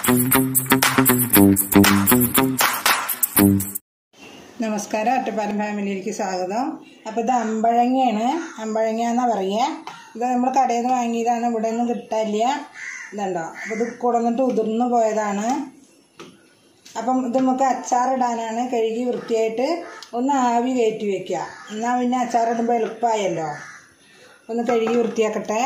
നമസ്കാരം ഒറ്റപ്പാലം ഫാമിലിയിലേക്ക് സ്വാഗതം അപ്പോൾ ഇത് അമ്പഴങ്ങയാണ് അമ്പഴങ്ങ എന്നാ പറയുക ഇത് നമ്മൾ കടയിൽ നിന്ന് വാങ്ങിയതാണ് ഇവിടെ ഒന്നും കിട്ടാനില്ല ഇതുണ്ടോ അപ്പോൾ ഇത് കൊടുന്നിട്ട് ഉതിർന്നു പോയതാണ് അപ്പം ഇത് നമുക്ക് അച്ചാറിടാനാണ് കഴുകി വൃത്തിയായിട്ട് ഒന്ന് ആവി കയറ്റി വെക്കുക എന്നാൽ പിന്നെ അച്ചാറിടുമ്പോൾ എളുപ്പമായല്ലോ ഒന്ന് കഴുകി വൃത്തിയാക്കട്ടെ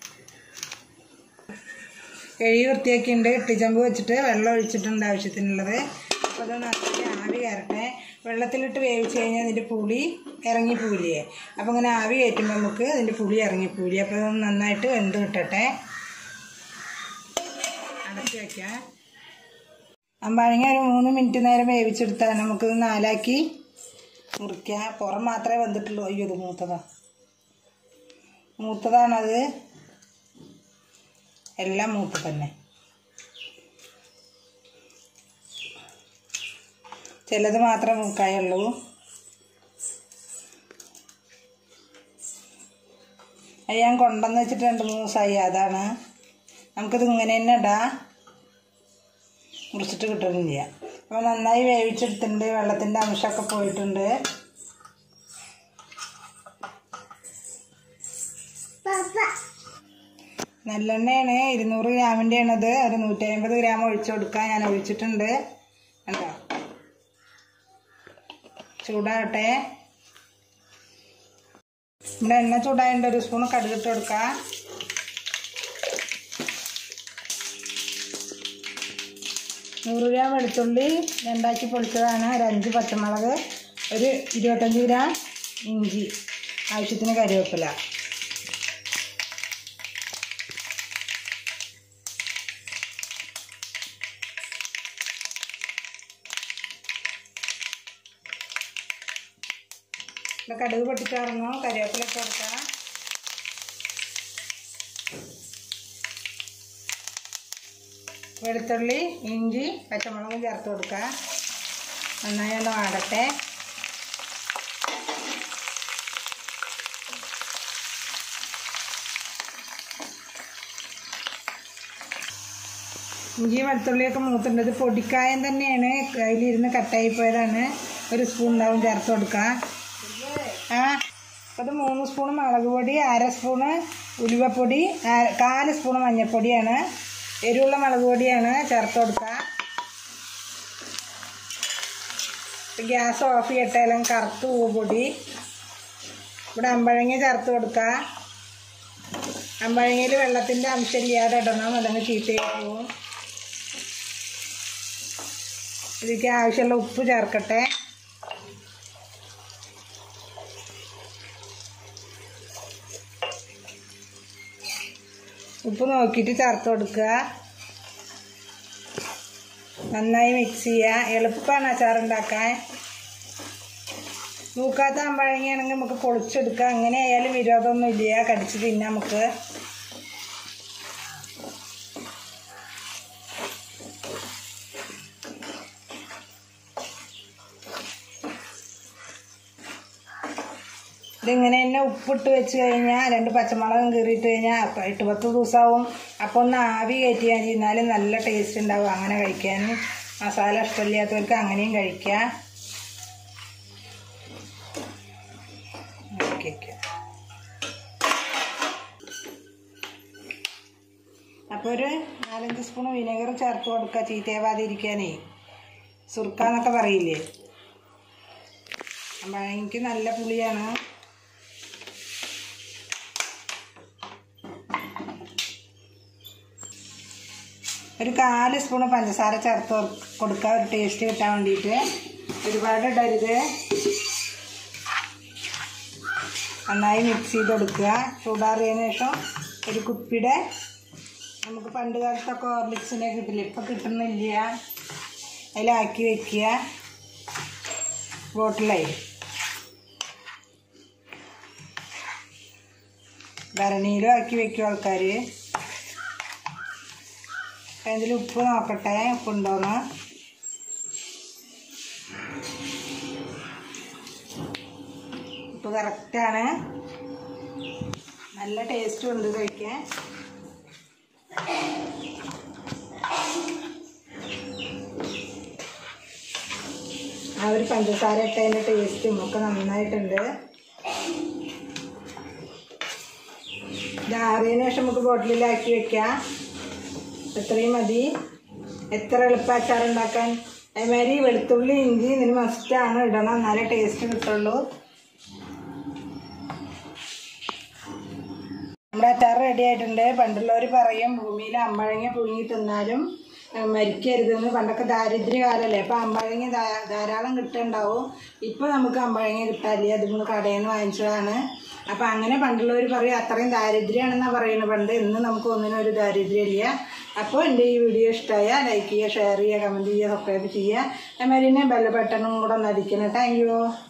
കഴുകി വൃത്തിയാക്കിയിട്ടുണ്ട് ഇട്ടിച്ചമ്പ് വെച്ചിട്ട് വെള്ളം ഒഴിച്ചിട്ടുണ്ട് ആവശ്യത്തിനുള്ളത് അപ്പോൾ അത് നന്നായി ആവി കയറട്ടെ വെള്ളത്തിലിട്ട് വേവിച്ച് കഴിഞ്ഞാൽ അതിൻ്റെ പുളി ഇറങ്ങിപ്പോവില്ലേ അപ്പോൾ ഇങ്ങനെ ആവി കയറ്റുമ്പോൾ നമുക്ക് അതിൻ്റെ പുളി ഇറങ്ങിപ്പോവില്ലേ അപ്പോൾ അത് നന്നായിട്ട് വെന്ത് കിട്ടട്ടെ അടച്ച് വയ്ക്കാം അമ്പാഴങ്ങ ഒരു മൂന്ന് മിനിറ്റ് നേരം വേവിച്ചെടുത്താൽ നമുക്കിത് നാലാക്കി മുറിക്കാം പുറം മാത്രമേ വന്നിട്ടുള്ളൂ അയ്യോ ഇത് മൂത്തതാ മൂത്തതാണത് എല്ലാം മൂത്ത് തന്നെ ചിലത് മാത്രമേ മൂക്കായുള്ളൂ അത് ഞാൻ കൊണ്ടുവന്ന് വെച്ചിട്ട് രണ്ട് മൂന്ന് ദിവസമായി അതാണ് നമുക്കിത് ഇങ്ങനെ തന്നെ ഇടാം മുറിച്ചിട്ട് കിട്ടുന്നില്ല അപ്പോൾ നന്നായി വേവിച്ചെടുത്തിട്ടുണ്ട് വെള്ളത്തിൻ്റെ അംശമൊക്കെ പോയിട്ടുണ്ട് നല്ലെണ്ണയാണ് ഇരുന്നൂറ് ഗ്രാമിൻ്റെ ആണത് ഒരു നൂറ്റി അമ്പത് ഗ്രാം ഒഴിച്ചു കൊടുക്കാൻ ഞാൻ ഒഴിച്ചിട്ടുണ്ട് കണ്ടോ ചൂടാകട്ടെ നമ്മുടെ എണ്ണ ചൂടായതുകൊണ്ട് ഒരു സ്പൂൺ കടുകിട്ട് കൊടുക്കാം നൂറ് ഗ്രാം വെളുത്തുള്ളി രണ്ടാക്കി പൊളിച്ചതാണ് ഒരു അഞ്ച് പച്ചമുളക് ഒരു ഇരുപത്തഞ്ച് ഗ്രാം ഇഞ്ചി ആവശ്യത്തിന് കറിവേപ്പില ഇവിടെ കടുക് പൊട്ടിച്ചാർന്നു കറിവേപ്പില ഇട്ട് കൊടുക്കാം വെളുത്തുള്ളി ഇഞ്ചി പച്ചമുളകും ചേർത്ത് കൊടുക്കുക നന്നായി ഒന്ന് വാടട്ടെ ഇഞ്ചിയും വെളുത്തുള്ളിയൊക്കെ മൂത്തുണ്ട് ഇത് പൊടിക്കായം തന്നെയാണ് കയ്യിലിരുന്ന് കട്ടായി പോയതാണ് ഒരു സ്പൂൺ ഉണ്ടാവും ചേർത്ത് കൊടുക്കുക ആ അപ്പോൾ ഇത് മൂന്ന് സ്പൂൺ മുളക് പൊടി അര സ്പൂണ് ഉലുവപ്പൊടി അര- കാല് സ്പൂൺ മഞ്ഞൾപ്പൊടിയാണ് എരിവുള്ള മുളക് പൊടിയാണ് ചേർത്ത് കൊടുക്കുക ഗ്യാസ് ഓഫ് ചെയ്യട്ടെ അല്ലെങ്കിൽ കറുത്ത് പൂവ് പൊടി ഇവിടെ അമ്പഴങ്ങ ചേർത്ത് കൊടുക്കുക അമ്പഴങ്ങയിൽ വെള്ളത്തിൻ്റെ അംശം ഇല്ലാതെ ഇടണം അല്ലെങ്കിൽ ചീത്തയായി പോവും ഇതിലേക്ക് ആവശ്യമുള്ള ഉപ്പ് ചേർക്കട്ടെ ഉപ്പ് നോക്കിയിട്ട് ചേർത്ത് കൊടുക്കുക നന്നായി മിക്സ് ചെയ്യുക എളുപ്പമാണ് അച്ചാർ ഉണ്ടാക്കാൻ മൂക്കാത്ത അമ്പഴങ്ങയാണെങ്കിൽ നമുക്ക് പൊളിച്ചെടുക്കാം അങ്ങനെ ആയാലും വിരോധമൊന്നും ഇല്ല കടിച്ച് തിന്നാം നമുക്ക് ഇതിങ്ങനെ തന്നെ ഉപ്പിട്ട് വെച്ച് കഴിഞ്ഞാൽ രണ്ട് പച്ചമുളകും കീറിയിട്ട് കഴിഞ്ഞാൽ അപ്പം എട്ട് പത്ത് ദിവസമാവും അപ്പോൾ ഒന്ന് ആവി കയറ്റി ഞാൻ ചെയ്താലും നല്ല ടേസ്റ്റ് ഉണ്ടാവും അങ്ങനെ കഴിക്കാൻ മസാല ഇഷ്ടമില്ലാത്തവർക്ക് അങ്ങനെയും കഴിക്കാം ഇറക്കി വെക്കാം. അപ്പോൾ ഒരു നാലഞ്ച് സ്പൂൺ വിനെഗർ ചേർത്ത് കൊടുക്കുക ചീത്തയാവാതിരിക്കാനേ സുർക്ക എന്നൊക്കെ പറയില്ലേ അപ്പം എനിക്ക് നല്ല പുളിയാണ് ഒരു കാല് സ്പൂൺ പഞ്ചസാര ചേർത്ത് കൊടുക്കുക ഒരു ടേസ്റ്റ് കിട്ടാൻ വേണ്ടിയിട്ട് ഒരുപാട് ഇടരുത് നന്നായി മിക്സ് ചെയ്ത് കൊടുക്കുക ചൂടാറിയതിന് ശേഷം ഒരു കുപ്പിയുടെ നമുക്ക് പണ്ട് കാലത്തൊക്കെ ഹോർലിക്സിനെ കിട്ടില്ല ഇപ്പം കിട്ടുന്നില്ല അതിലാക്കി വെക്കുക ബോട്ടിലായി ഭരണിയിലും ആക്കി വെക്കും ആൾക്കാർ അതിൽ ഉപ്പ് നോക്കട്ടെ ഉപ്പുണ്ടോന്ന് ഉപ്പ് കറക്റ്റാണ് നല്ല ടേസ്റ്റും ഉണ്ട് കഴിക്കാൻ ആ ഒരു പഞ്ചസാര ഇട്ടതിൻ്റെ ടേസ്റ്റും ഒക്കെ നന്നായിട്ടുണ്ട് ഇത് ആറിയതിന് ശേഷം നമുക്ക് ബോട്ടിലാക്കി വെക്കാം ഇത്രയും മതി എത്ര എളുപ്പം അച്ചാർ ഉണ്ടാക്കാൻ അതേമാതിരി വെളുത്തുള്ളി ഇഞ്ചി ഇതിന് മസ്റ്റാണ് ഇടണം എന്നാലേ ടേസ്റ്റ് കിട്ടുള്ളൂ നമ്മുടെ അച്ചാർ റെഡി ആയിട്ടുണ്ട് പണ്ടുള്ളവർ പറയും ഭൂമിയിൽ അമ്പഴങ്ങ പുഴുങ്ങി തിന്നാലും ഏഹ്, മരിക്കരുതെന്ന് പണ്ടൊക്കെ ദാരിദ്ര്യകാലല്ലേ അപ്പം അമ്പഴങ്ങ ധാ- ധാരാളം കിട്ടുന്നുണ്ടാവും ഇപ്പോൾ നമുക്ക് അമ്പഴങ്ങ കിട്ടാനില്ല അത് നമ്മൾ കടയിൽ നിന്ന് വാങ്ങിച്ചതാണ് അപ്പം അങ്ങനെ പണ്ടുള്ളവർ പറയും അത്രയും ദാരിദ്ര്യമാണെന്നാണ് പറയുന്നത് പണ്ട് ഇന്ന് നമുക്ക് ഒന്നിനും ഒരു ദാരിദ്ര്യമില്ല അപ്പോൾ എൻ്റെ ഈ വീഡിയോ ഇഷ്ടമായാൽ ലൈക്ക് ചെയ്യുക ഷെയർ ചെയ്യുക കമൻറ്റ് ചെയ്യുക സബ്സ്ക്രൈബ് ചെയ്യുക അതുമാതിരി തന്നെ ബെല്ല ബട്ടണും കൂടെ ഒന്ന് അടിക്കണം താങ്ക് യു